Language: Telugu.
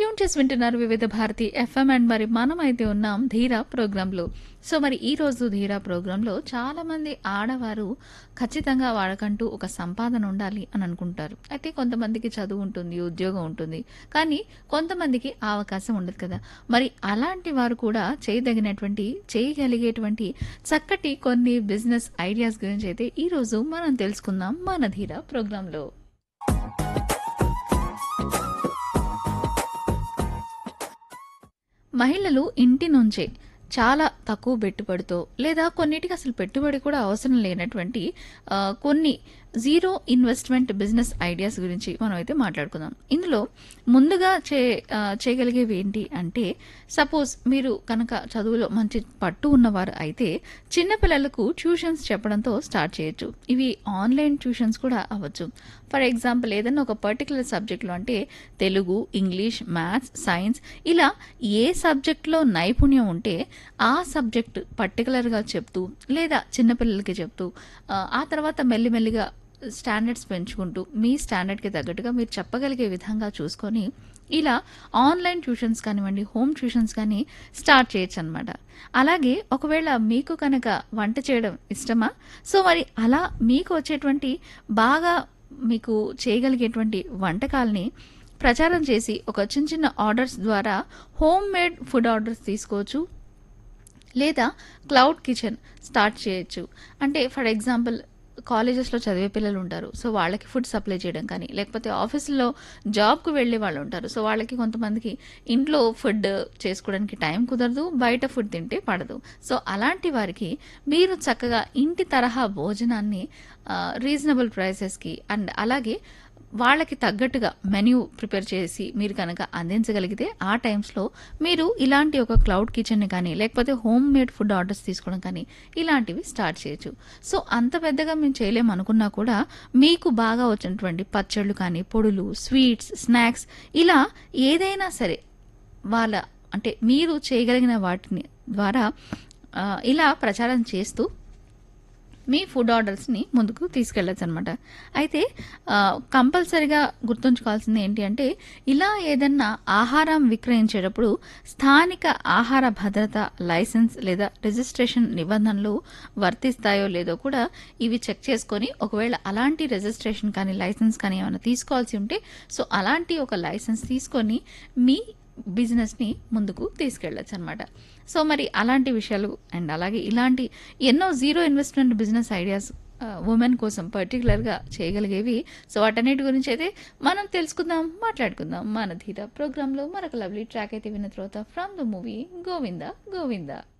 ట్యూన్ చేసి వింటున్నారు వివిధ భారతి ఎఫ్ఎం అండ్ మరి మనం అయితే ఉన్నాం ధీరా ప్రోగ్రాంలో సో మరి ఈ రోజు ధీరా ప్రోగ్రాంలో చాలా మంది ఆడవారు ఖచ్చితంగా వాళ్ళకంటూ ఒక సంపాదన ఉండాలి అని అనుకుంటారు అయితే కొంతమందికి చదువు ఉంటుంది ఉద్యోగం ఉంటుంది కానీ కొంతమందికి ఆ అవకాశం ఉండదు కదా మరి అలాంటి వారు కూడా చేయదగినటువంటి చేయగలిగేటువంటి చక్కటి కొన్ని బిజినెస్ ఐడియాస్ గురించి అయితే ఈ రోజు మనం తెలుసుకుందాం మన ధీరా ప్రోగ్రాంలో మహిళలు ఇంటి నుంచే చాలా తక్కువ పెట్టుబడితో లేదా కొన్నిటికి అసలు పెట్టుబడి కూడా అవసరం లేనటువంటి ఆ, కొన్ని జీరో ఇన్వెస్ట్మెంట్ బిజినెస్ ఐడియాస్ గురించి మనం అయితే మాట్లాడుకుందాం ఇందులో ముందుగా చే ఆ, చేయగలిగేవి ఏంటి అంటే సపోజ్ మీరు కనుక చదువులో మంచి పట్టు ఉన్నవారు అయితే చిన్నపిల్లలకు ట్యూషన్స్ చెప్పడంతో స్టార్ట్ చేయొచ్చు ఇవి ఆన్లైన్ ట్యూషన్స్ కూడా అవ్వచ్చు ఫర్ ఎగ్జాంపుల్ ఏదైనా ఒక పర్టికులర్ సబ్జెక్ట్లో అంటే తెలుగు ఇంగ్లీష్ మ్యాథ్స్ సైన్స్ ఇలా ఏ సబ్జెక్ట్లో నైపుణ్యం ఉంటే ఆ సబ్జెక్ట్ పర్టికులర్గా చెప్తూ లేదా చిన్నపిల్లలకి చెప్తూ ఆ, ఆ తర్వాత మెల్లిమెల్లిగా స్టాండర్డ్స్ పెంచుకుంటూ మీ స్టాండర్డ్కి తగ్గట్టుగా మీరు చెప్పగలిగే విధంగా చూసుకొని ఇలా ఆన్లైన్ ట్యూషన్స్ కానివ్వండి హోమ్ ట్యూషన్స్ కానీ స్టార్ట్ చేయొచ్చు అనమాట అలాగే ఒకవేళ మీకు కనుక వంట చేయడం ఇష్టమా సో మరి అలా మీకు వచ్చేటువంటి బాగా మీకు చేయగలిగేటువంటి వంటకాలని ప్రచారం చేసి ఒక చిన్న చిన్న ఆర్డర్స్ ద్వారా హోమ్ మేడ్ ఫుడ్ ఆర్డర్స్ తీసుకోవచ్చు లేదా క్లౌడ్ కిచెన్ స్టార్ట్ చేయొచ్చు అంటే ఫర్ ఎగ్జాంపుల్ కాలేజెస్లో చదివే పిల్లలు ఉంటారు సో వాళ్ళకి ఫుడ్ సప్లై చేయడం కానీ లేకపోతే ఆఫీసులో జాబ్కు వెళ్ళే వాళ్ళు ఉంటారు సో వాళ్ళకి కొంతమందికి ఇంట్లో ఫుడ్ చేసుకోవడానికి టైం కుదరదు బయట ఫుడ్ తింటే పడదు సో అలాంటి వారికి మీరు చక్కగా ఇంటి తరహా భోజనాన్ని రీజనబుల్ ప్రైసెస్కి అండ్ అలాగే వాళ్ళకి తగ్గట్టుగా మెన్యూ ప్రిపేర్ చేసి మీరు కనుక అందించగలిగితే ఆ టైమ్స్లో మీరు ఇలాంటి ఒక క్లౌడ్ కిచెన్ని కానీ లేకపోతే హోమ్ మేడ్ ఫుడ్ ఆర్డర్స్ తీసుకోవడం కానీ ఇలాంటివి స్టార్ట్ చేయొచ్చు సో అంత పెద్దగా మేము చేయలేము అనుకున్నా కూడా మీకు బాగా వచ్చినటువంటి పచ్చళ్ళు కానీ పొడులు స్వీట్స్ స్నాక్స్ ఇలా ఏదైనా సరే వాళ్ళ అంటే మీరు చేయగలిగిన వాటిని ద్వారా ఆ, ఇలా ప్రచారం చేస్తూ మీ ఫుడ్ ఆర్డర్స్ని ముందుకు తీసుకెళ్ళచ్చు అనమాట అయితే ఆ, కంపల్సరిగా గుర్తుంచుకోవాల్సింది ఏంటి అంటే ఇలా ఏదన్నా ఆహారం విక్రయించేటప్పుడు స్థానిక ఆహార భద్రత లైసెన్స్ లేదా రిజిస్ట్రేషన్ నిబంధనలు వర్తిస్తాయో లేదో కూడా ఇవి చెక్ చేసుకొని ఒకవేళ అలాంటి రిజిస్ట్రేషన్ కానీ లైసెన్స్ కానీ ఏమైనా తీసుకోవాల్సి ఉంటే సో అలాంటి ఒక లైసెన్స్ తీసుకొని మీ బిజినెస్ని ముందుకు తీసుకెళ్ళచ్చు అనమాట సో మరి అలాంటి విషయాలు అండ్ అలాగే ఇలాంటి ఎన్నో zero investment business ideas women కోసం పర్టికులర్గా చేయగలిగేవి సో వాటన్నిటి గురించి అయితే మనం తెలుసుకుందాం మాట్లాడుకుందాం మన ధీర ప్రోగ్రాంలో మరొక లవ్లీ ట్రాక్ అయితే విన్న తర్వాత from the movie Govinda Govinda